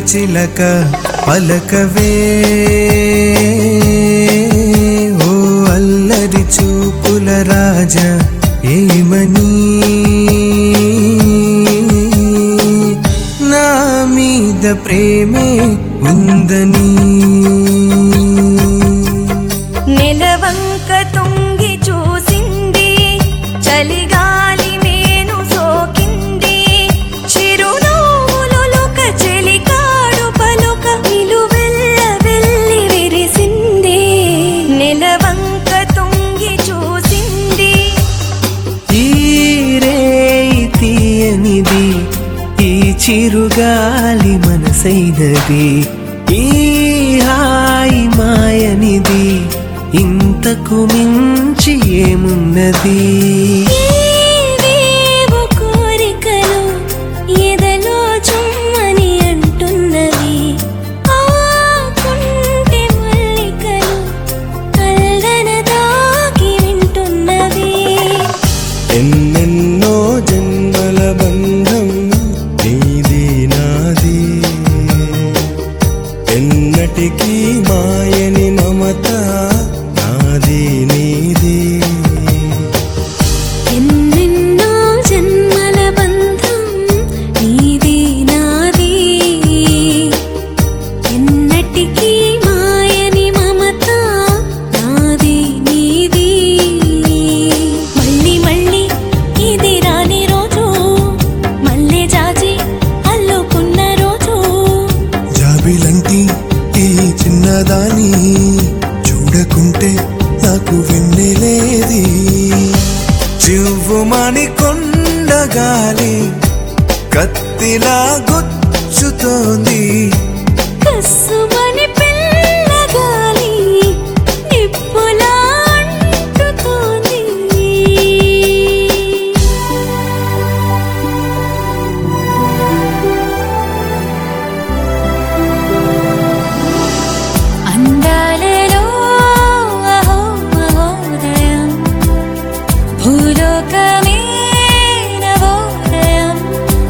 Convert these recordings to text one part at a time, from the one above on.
చిలక పలకవే ఓ అల్లరి చూపుల రాజా ఏమని నా మీద ప్రేమే ఉందని నెలవంక తొంగి చూసింది చలిగాలి మేను సోకింది చిరునవ్వులొలుక చెలికాడు పలుక నిలువెల్ల వెళ్ళి విరిసింది నెలవంక తొంగి చూసింది ఈ రేయి తీయనిది ఈ చిరుగాలి మనసైనది ఈ హాయి మాయనిది ఇంతకు మించి ఏమున్నది ఏవేవో కోరికలు ఎదలో చుమ్మని అంటున్నవి ఆ కుంటి మల్లికలు కల్లన దాకి వింటున్నవి ఎన్నెన్నో జన్మల బంధం నీది నాది ఎన్నటికీ మాయని మమత నాది నీది ఎన్నెన్నో జన్మల బంధం నీది నాది ఎన్నటికీ మాయని మమత నాది నీది మళ్ళీ మళ్ళీ ఇది రాని రోజు మళ్ళీ జాజి అల్లుకున్న రోజు జాబిలంటి ఈ చిన్నదాని చూడకుంటే నాకు వెన్నెలేది చివ్వుమని కొండగాలి కత్తిలా గుచ్చుతోంది కస్సుమని పిల్లగాలి నిప్పులా అంటుతోంది అందాలలో అహో మహోదయం భూలోకమే నవోదయం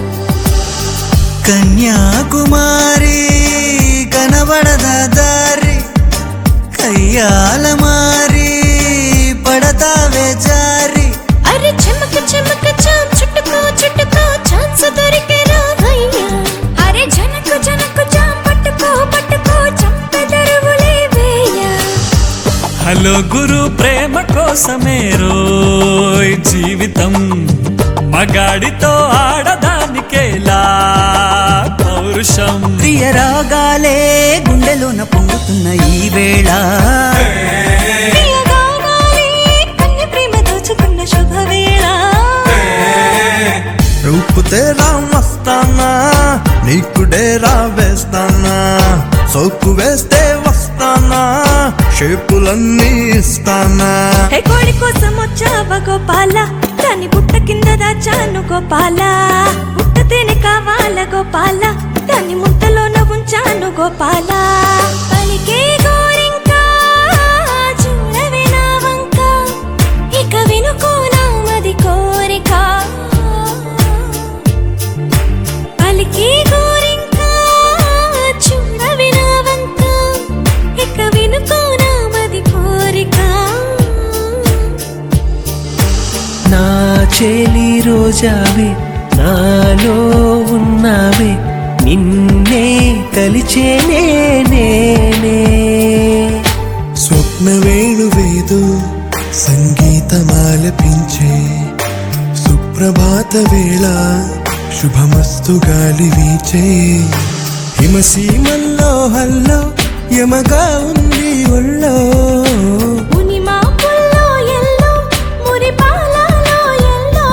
కన్యాకుమారి కనబడద దారి కయ్యాల మారి పడతావే జారి అరే చెమక చెమక చాం చుట్టుకో చుట్టుకో ఛాన్స్ దొరికే రావయ్యా అరే జనకు జనకు చాం పట్టుకో పట్టుకో చంపెదరువులే వేయ హలో గురు ప్రేమ కోసమే రోయ్ జీవితం మగాడితో ఆడదానికేలా పౌరుషం ప్రియ రాగాలే గుండెలోన పొంగుతున్న ఈ వేళ ప్రియగానాలే కన్య ప్రేమ దోచుకున్న శుభవేళ రూపు తేరా మస్తానా నీకు డేరా వేస్తానా సోకు వేస్తే వస్తానా షేపులన్నీ ఇస్తానా హే కోడి కోసం వచ్చావ గోపాల దాని బుట్ట కింద దాచాను గోపాల బుట్ట తేనె కావాల గోపాల దాన్ని ముంతలోన ఉంచాను గోపాల పలికే గోరింక చూడవే నా వంక ఇక వినుకో నామది కోరిక పలికే గోరింక చూడవే నా వంక ఇక వినుకో నామది కోరిక నా చేలి రోజావే నాలో ఉన్నావే నిన్నే కలిచేనే నేనే స్వప్న వేణువేదో సంగీతమాలపించే సుప్రభాత వేళ శుభమస్తు గాలి వీచే హిమసీమల్లో హల్లో యమగా ఉంది ఒళ్ళో ముని మాపుల్లో ఎల్లో మురి పాలలో ఎల్లో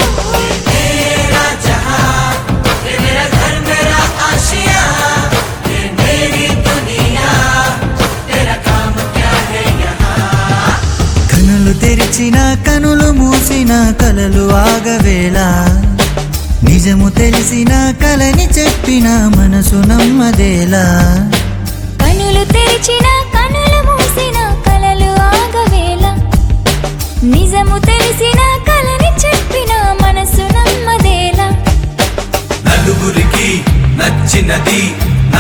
కనులు తెరిచిన కనులు మూసిన కలలు ఆగవేళ నిజము తెలిసిన కలని చెప్పిన మనసు నమ్మదేలా కనులు తెరిచిన కనులు మూసిన కలలు ఆగవేళ నిజము తెలిసిన కలని చెప్పిన మనసు నమ్మదేలా నలుగురికి నచ్చినది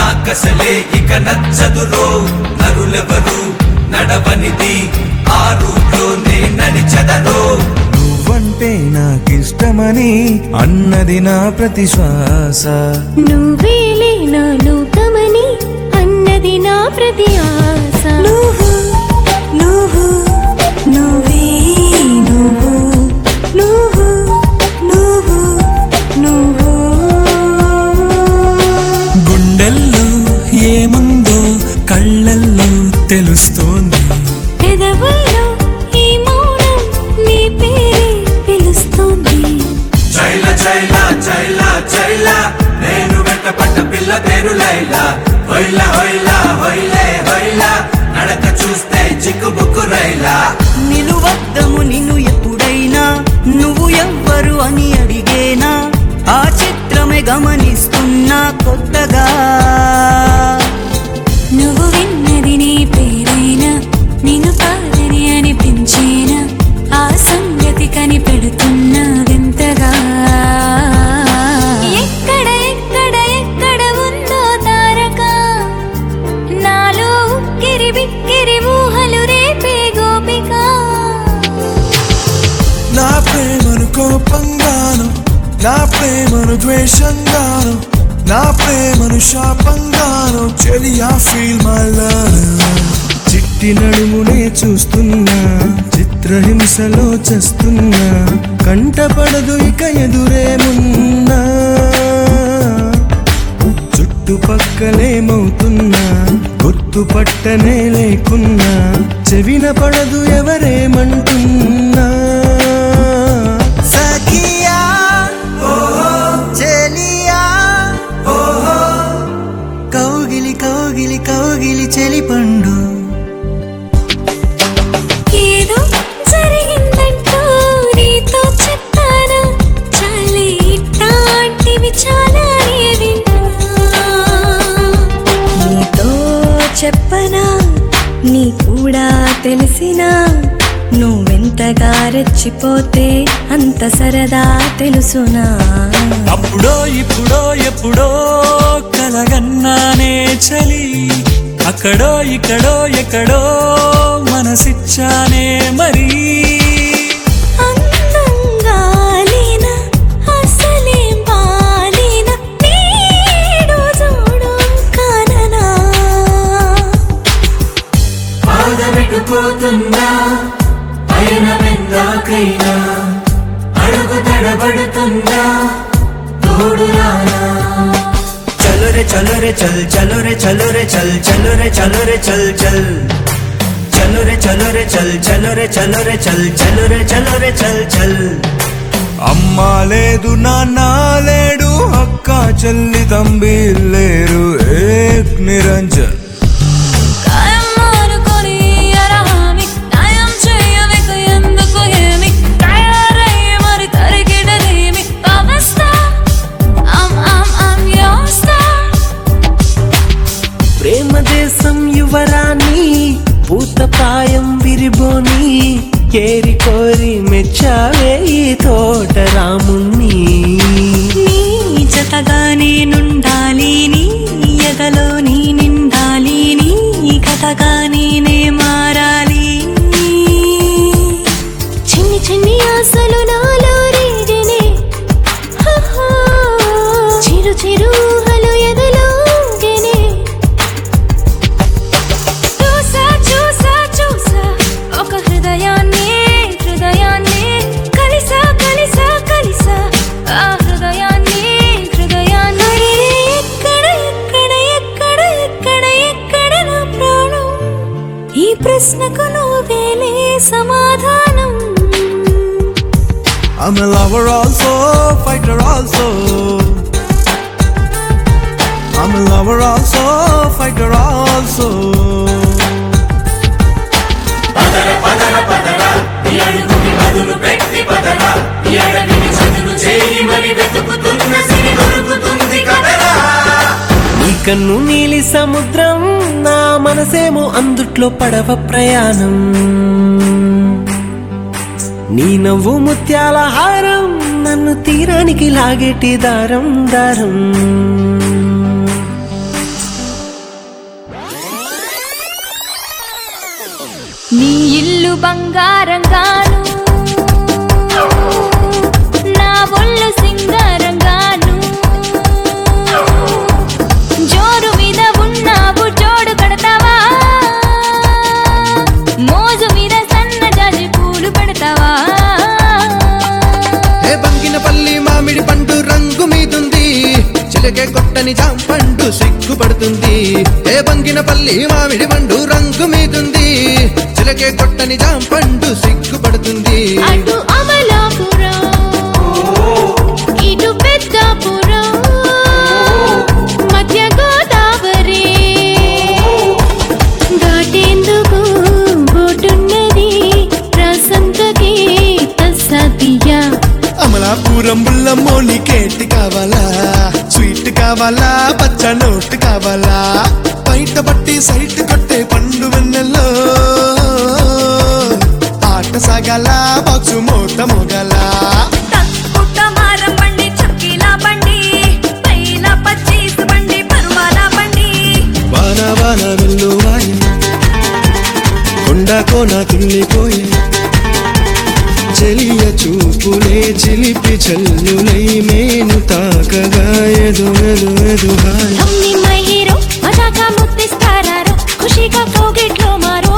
ఇక నచ్చదురో నరులెవరు నడవనిది ఆ రూట్లోనే నడిచెదరో నువ్వంటే నాకిష్టమని అన్నది నా ప్రతి శ్వాస నువ్వేలే నా లోకమని అన్నది నా ప్రతి ఆశ నువ్వు నువ్వు నువ్వే నువ్వు నువ్వు నువ్వు నువ్వు గుండెల్లో ఏముందో కళ్ళల్లో తెలుస్తోంది పెదవుల్లో ఈ మౌనం నీ పేరే పిలుస్తోంది చైల చైల చైల చైల నేను వెంటపడ్డ పిల్ల పేరు లైలా హొయ్ల హొయ్ల హొయ్లే హొయ్ల నడక చూస్తే చిక్కుబుక్కు రైలా నిలువద్దము నిన్ను ఎప్పుడైనా నువ్వు ఎవ్వరు అని అడిగేనా ఆ చిత్రమే గమనిస్తున్నా కొత్తగా నువ్వు విన్నది నీ పేరైనా నిన్ను కాదని అనిపించేనా ఆ సంగతి కనిపెడుతున్నా వింతగా ఎక్కడ ఎక్కడ ఎక్కడ ఉందో తారక నాలో ఉక్కిరి బిక్కిరి ఊహలు రేపే గోపిక నా ప్రేమను కోపంగాను నా ప్రేమను ద్వేషంగాను నా ప్రేమను శాపంగాను చెలియా ఫీల్ మై చిట్టి నడుమునే చూస్తున్నా చిత్రహింసలో చేస్తున్నా కంటపడదు ఇక ఎదురేమున్నా చుట్టుపక్కలేమవుతున్నా గుర్తుపట్టనే లేకున్నా చెవిన పడదు ఎవరేమంటున్నా సఖియా చెలియా కౌగిలి కౌగిలి కౌగిలి చెలి పండు ఏదో జరిగిందంటూ నీతో చెప్పానా చాలే ఇట్లాంటివి చాలా విన్నా నీతో చెప్పనా నీ కూడా తెలిసినా నువ్వెంతగా రెచ్చిపోతే అంత సరదా తెలుసునా అప్పుడో ఇప్పుడో ఎప్పుడో కలగన్నానే చలి అక్కడో ఇక్కడో ఎక్కడో మనసిచ్చానే మరి అందంగా లేనా అసలేం బాలేనా నీడు చూడు కాననా బాధపెట్టుకోతున్నా పైన వెందాకైనా అడుగు తడబడుతున్నా తోడురానా చలో రే చలో రే చల్ చలో రే చలో రే చల్ చలో రే చలో రే చల్ చల్ చలో రే చలో రే చల్ చలో రే చలో రే చల్ చలో రే చలో రే చల్ చల్ అమ్మా లేదు నాన్న లేడు అక్క చెల్లి తంబి లేరు ఏక్ నిరంజన్ కాయం మారుకొని అరహామి న్యాయం చేయవిక ఎందుకు ఏమి తయారయ్యి మరి తరిగిడదేమి అవస్థ ఆమ్ ఆమ్ ఆమ్ యోస్త ప్రేమ దేశం యువరాణి పూత ప్రాయం విరిబోని ఏరి కోరి మెచ్చావే ఈ తోట రాముణ్ణి నీ జతగా నేనుండాలి నీ ఎదలో నీ నిండాలి నీ కథగా నేనే మారాలి చిన్ని చిన్ని ఆశలు నాలో రేగనే హహో. చిరు చిరు ఊహలు ఎదలోగనే చూసా చూసా చూసా ఒక హృదయాన్ని హృదయాన్ని కలిసా కలిసా కలిసా ఆ హృదయాన్ని హృదయాన్ని ఎక్కడ ఎక్కడ ఎక్కడ ఎక్కడ ఎక్కడ నా ప్రాణం ఈ ప్రశ్నకు నువ్వేలే సమాధానం I'm a lover also, fighter also. I'm a lover also, fighter also. నీ కన్ను నీలి సముద్రం నా మనసేమో అందుట్లో పడవ ప్రయాణం నీ నవ్వు ముత్యాల హారం నన్ను తీరానికి లాగేటి దారం దారం నీ ఇల్లు బంగారంగాను నా ఒళ్ళు సింగారంగాను జోరు మీద ఉన్నావు జోడు కడతావా మోజు మీద సన్న జాజి పూలు పెడతావా ఏ బంగినపల్లి మామిడి పండు రంగు మీదుంది చిలకే కొట్టని జాంపండు సిగ్గుపడుతుంది ఏ బంగినపల్లి మామిడి పండు రంగు మీదుంది చిలకే కొట్టని జాంపండు సిగ్గుపడుతుంది అటు అమలాపురం ఇటు పెద్దాపురం మధ్య గోదావరి దాటేందుకు బోటున్నది రసంతకి తస్సదియా అమలాపురం బుల్లమ్మో నీకేటి కావాలా స్వీట్ కావాలా పచ్చ నోట్ కావాలా బయట పట్టి సైట్ కొట్టే పండు వెన్నెల్లో ఆట సాగాల బాక్సు మోత మోగలా పుట్ట మారం బండి చక్కీలా బండి పైల పచ్చీసు బండి పరువాల బండి వాన వాన వెల్లువాయి కొండ కోన తుల్లిపోయి చెలియ చూపులే చిలిపి చల్లులై మేను తాకగా ఎదు ఎదు ఎదు హాయ్ అమ్మి మై హీరో మజాగా ముద్దిస్తారారో ఖుషిగా కోగిట్లో మారో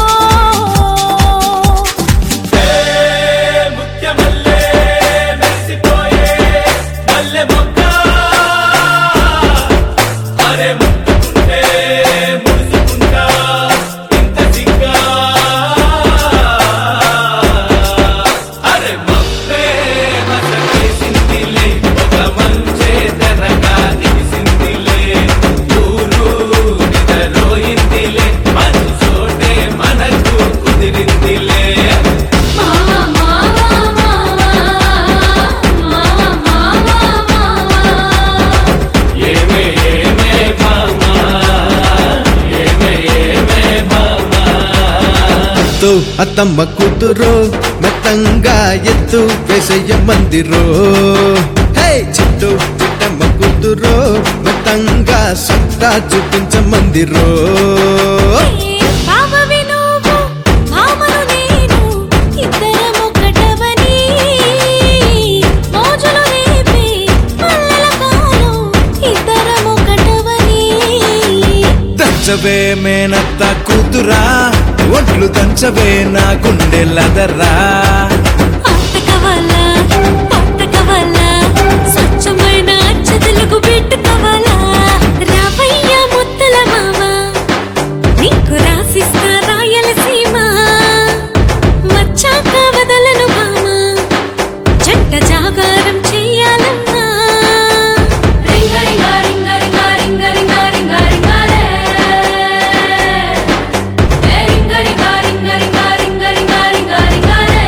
తో అత్తమ్మ కూతురు మెత్తంగా ఎత్తు వేసయ్య మందిరో హే చిట్టు చిట్టమ్మ కూతురు మెత్తంగా సత్తా చూపించ మందిరో బావవి నువ్వు మామను నేను ఇద్దరం ఒకటవని మోజులు రేపి మల్లెల కాలం ఇద్దరం ఒకటవని దంచవే మేనత్త కూతురా ఒట్లు దంచవే నా గుండెలదరా అట్టకవలా పట్టకవలా స్వచ్ఛమైన అచ్చ తెలుగు పెట్టుకోవాలా రావయ్య ముత్తల మామ నీకు రాసిస్తా రాయలసీమ వచ్చాక వదలను మామ జంట జాగారం చెయ్యాలన్నా రింగ రింగ రింగ రింగ రింగ రింగ రింగ రింగాలే. ఏ రింగ రింగ రింగ రింగ రింగ రింగ రింగ రింగాలే.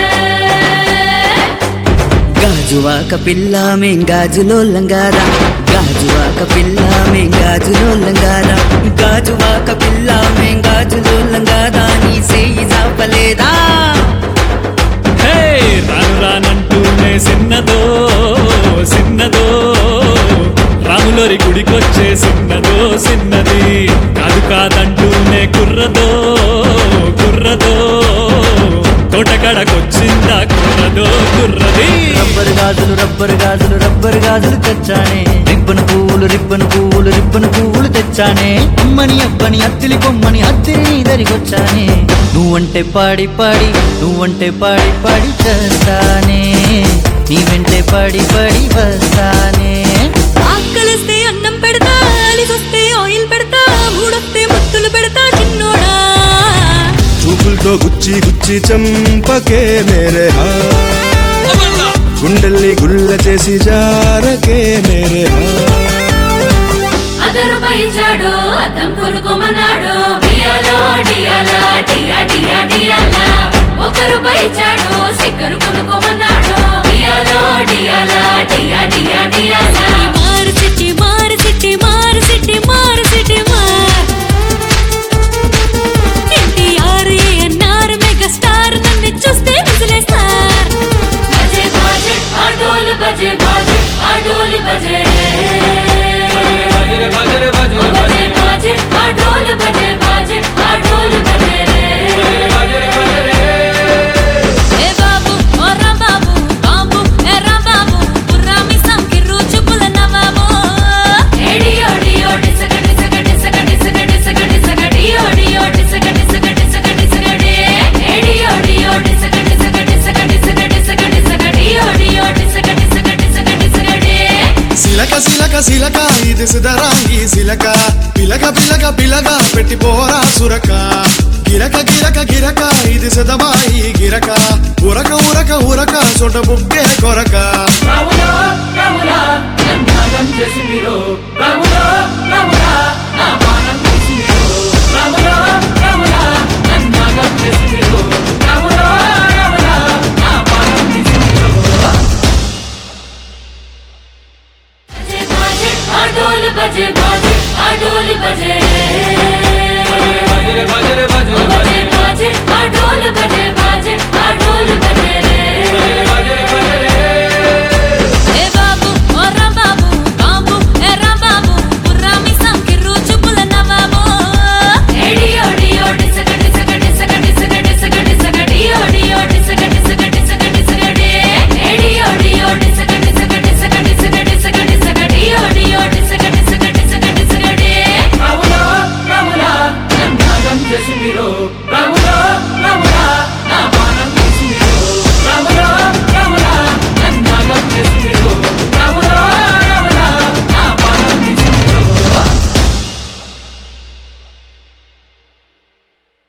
గాజువాక పిల్ల మేం గాజులో లంగారా గాజువాక పిల్ల మేం గాజులో లంగారా గాజువాక పిల్ల మేం గాజులో లంగారా నీ సేయి జాపలేదా హే రాను రానంటూనే సిన్నదో సిన్నదో రాములోరి గుడికొచ్చే సిన్నదో సిన్నది కాదు కాదంటూనే కుర్రదో కుర్రదో తోటకడకొచ్చిందా కుర్రదో కుర్రది రబ్బరు గాజులు రబ్బరు గాజులు రబ్బరు గాజులు తెచ్చానే రిబ్బను పువ్వులు రిబ్బను పువ్వులు రిబ్బను పువ్వులు తెచ్చానే అమ్మని అబ్బని అత్తిలి కొమ్మని అత్తిని దరికొచ్చానే నువ్వంటే పాడి పాడి నువ్వంటే పాడి పాడి చేస్తానే నీ వెంటే పాడి పాడి వస్తానే ఆకలిస్తే అన్నం పెడతా అలిగొస్తే ఆయిల్ పెడతా మూడొస్తే ముత్తులు పెడతా చిన్నోడా చూపులతో గుచ్చి గుచ్చి చంపకే మేరే హా గుండెల్ని గుళ్ళ చేసి జారకే మేరే హా అదరు పైచాడు అద్దం కొనుక్కోమన్నాడు డియాలో డియాలా డియా డియా డియాలా ఒకరు పైచాడు సిక్కరు కొనుక్కోమన్నాడు డియాలో డియాలా డియా డియా డియాలా మారు సిట్టి మారు సిట్టి మారు సిట్టి మారు సిట్టి మార్ ఎన్టీఆర్ ఏఎన్ఆర్ మెగాస్టార్ నన్ను చూస్తే విసిలేస్తారు బజే బాజే ఆటోలు బజే బాజే ఆటోలు బజే బజే బాజే ఆటోలు బజే బాజే ఆటోలు బజే సిలక ఇది సిదరాంగి సిలక పిలక పిలక పిలక పెట్టి పోరా సురక గిరక గిరక గిరక ఇది సిదబాయి గిరక ఉరక ఉరక ఉరక చోట బుగ్గే కొరక बजे बाजे आडोल बजे बाजे आडोल बजे बजे बाजे आडोल बजे बाजे आडोल बजे ఏ బాబు ఓరా బాబు బాబు ఎర్ర బాబు పుర్రామి సంకిర్రు చూపుల నవాబు ఎడి ఓడి ఓడి సగడి సగడి సగడి సగడి సగడి సగడి ఓడి ఓడి సగడి సగడి సగడి సగడి ఎడి ఓడి ఓడి సగడి సగడి సగడి సగడి సగడి సగడి ఓడి ఓడి సగడి సగడి సగడి సగడి రాములా రాములా నన్నాగం చేసిందిరో రాములా రాములా